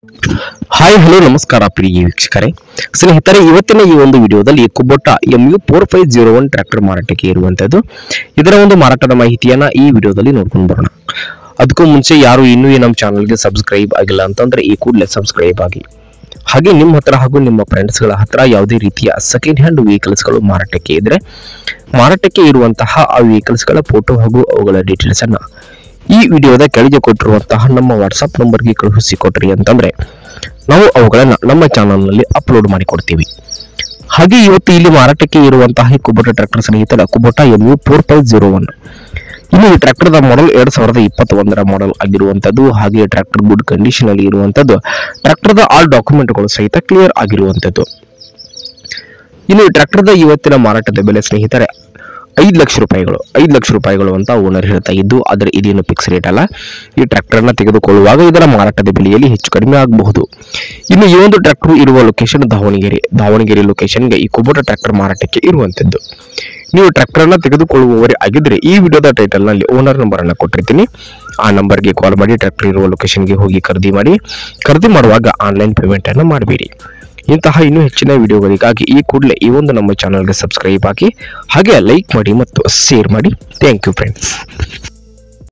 hi hello ನಮಸ್ಕಾರ ಪ್ರಿಯ ವೀಕ್ಷಕರೇ ಸ್ನೇಹಿತರೆ ಇವತ್ತಿನ ಈ ಒಂದು ವಿಡಿಯೋದಲ್ಲಿ Kubota M U four five zero one tractor ಮಾರಾಟಕ್ಕೆ ಇರುವಂತದ್ದು ಇದರ ಒಂದು ಮಾರಾಟದ ಮಾಹಿತಿಯನ್ನ ಈ ವಿಡಿಯೋದಲ್ಲಿ ನೋಡ್ಕೊಂಡು ಬರೋಣ ಅದಕ್ಕೂ ಮುಂಚೆ ಯಾರು ಇನ್ನೂ ಈ ನಮ್ಮ ಚಾನಲ್ಗೆ ಸಬ್ಸ್ಕ್ರೈಬ್ ಆಗಿಲ್ಲ ಅಂತಂದ್ರೆ ಈ ಕೂಡಲೇ ಸಬ್ಸ್ಕ್ರೈಬ್ ಆಗಿ ಹಾಗೆ ನಿಮ್ಮ ಹತ್ರ ಹಾಗೂ ನಿಮ್ಮ ಫ್ರೆಂಡ್ಸ್ಗಳ ಹತ್ರ ಯಾವುದೇ ರೀತಿಯ ಸೆಕೆಂಡ್ ಹ್ಯಾಂಡ್ ವೆಹಿಕಲ್ಸ್ಗಳು ಮಾರಾಟಕ್ಕೆ ಇದ್ರೆ ಮಾರಾಟಕ್ಕೆ ಇರುವಂತಹ ಆ ವೆಹಿಕಲ್ಸ್ಗಳ ಫೋಟೋ ಹಾಗೂ ಅವುಗಳ ಡೀಟೇಲ್ಸ್ ಅನ್ನ ಈ ವಿಡಿಯೋದ ಕೆಳಗೆ ಕೊಟ್ಟಿರುವಂತಹ ನಮ್ಮ ವಾಟ್ಸಪ್ ನಂಬರ್ಗೆ ಕಳುಹಿಸಿ ಕೊಟ್ರಿ ಅಂತಂದ್ರೆ ನಾವು ಅವುಗಳನ್ನ ನಮ್ಮ ಚಾನಲ್ನಲ್ಲಿ ಅಪ್ಲೋಡ್ ಮಾಡಿ ಕೊಡ್ತೀವಿ ಹಾಗೆ ಇವತ್ತು ಇಲ್ಲಿ ಮಾರಾಟಕ್ಕೆ ಇರುವಂತಹ ಈ ಕುಬೋಟ ಟ್ರ್ಯಾಕ್ಟರ್ ಸ್ನೇಹಿತರ Kubota M U four five zero one ಇನ್ನು ಈ ಟ್ರ್ಯಾಕ್ಟರ್ದ ಮಾಡೆಲ್ ಎರಡ್ ಸಾವಿರದ ಇಪ್ಪತ್ತೊಂದರ ಮಾಡೆಲ್ ಆಗಿರುವಂತದ್ದು ಹಾಗೆ ಟ್ರ್ಯಾಕ್ಟರ್ ಗುಡ್ ಕಂಡೀಷನ್ ಅಲ್ಲಿ ಇರುವಂತದ್ದು ಟ್ರ್ಯಾಕ್ಟರ್ದ ಆಲ್ ಡಾಕ್ಯುಮೆಂಟ್ಗಳು ಸಹಿತ ಕ್ಲಿಯರ್ ಆಗಿರುವಂತದ್ದು ಇನ್ನು ಈ ಟ್ರ್ಯಾಕ್ಟರ್ದ ಇವತ್ತಿನ ಮಾರಾಟದ ಬೆಲೆ ಸ್ನೇಹಿತರೆ ಐದು ಲಕ್ಷ ರೂಪಾಯಿಗಳು ಐದು ಲಕ್ಷ ರೂಪಾಯಿಗಳು ಅಂತ ಓನರ್ ಹೇಳ್ತಾ ಇದ್ದು ಆದರೆ ಇದೇನು ಫಿಕ್ಸ್ ರೇಟ್ ಅಲ್ಲ ಈ ಟ್ರ್ಯಾಕ್ಟರ್ನ ತೆಗೆದುಕೊಳ್ಳುವಾಗ ಇದರ ಮಾರಾಟದ ಬೆಲೆಯಲ್ಲಿ ಹೆಚ್ಚು ಕಡಿಮೆ ಆಗಬಹುದು ಇನ್ನು ಈ ಒಂದು ಟ್ರ್ಯಾಕ್ಟರ್ ಇರುವ ಲೊಕೇಶನ್ ದಾವಣಗೆರೆ ದಾವಣಗೆರೆ ಲೊಕೇಶನ್ಗೆ ಈ ಕುಬೋಟ ಟ್ರ್ಯಾಕ್ಟರ್ ಮಾರಾಟಕ್ಕೆ ಇರುವಂತದ್ದು ನೀವು ಟ್ರ್ಯಾಕ್ಟರ್ನ ತೆಗೆದುಕೊಳ್ಳುವವರೇ ಆಗಿದ್ರೆ ಈ ವಿಡಿಯೋದ ಟೈಟಲ್ ನಲ್ಲಿ ಓನರ್ ನಂಬರ್ ಅನ್ನ ಕೊಟ್ಟಿರ್ತೀನಿ ಆ ನಂಬರ್ಗೆ ಕಾಲ್ ಮಾಡಿ ಟ್ರ್ಯಾಕ್ಟರ್ ಇರುವ ಲೊಕೇಶನ್ಗೆ ಹೋಗಿ ಖರೀದಿ ಮಾಡಿ ಖರೀದಿ ಮಾಡುವಾಗ ಆನ್ಲೈನ್ ಪೇಮೆಂಟ್ ಅನ್ನು ಮಾಡಬೇಡಿ ಇಂತಹ ಇನ್ನೂ ಹೆಚ್ಚಿನ ವಿಡಿಯೋಗಳಿಗಾಗಿ ಈ ಕೂಡಲೇ ಈ ಒಂದು ನಮ್ಮ ಚಾನಲ್ಗೆ ಸಬ್ಸ್ಕ್ರೈಬ್ ಆಗಿ ಹಾಗೆ ಲೈಕ್ ಮಾಡಿ ಮತ್ತು ಶೇರ್ ಮಾಡಿ ಥ್ಯಾಂಕ್ ಯು ಫ್ರೆಂಡ್ಸ್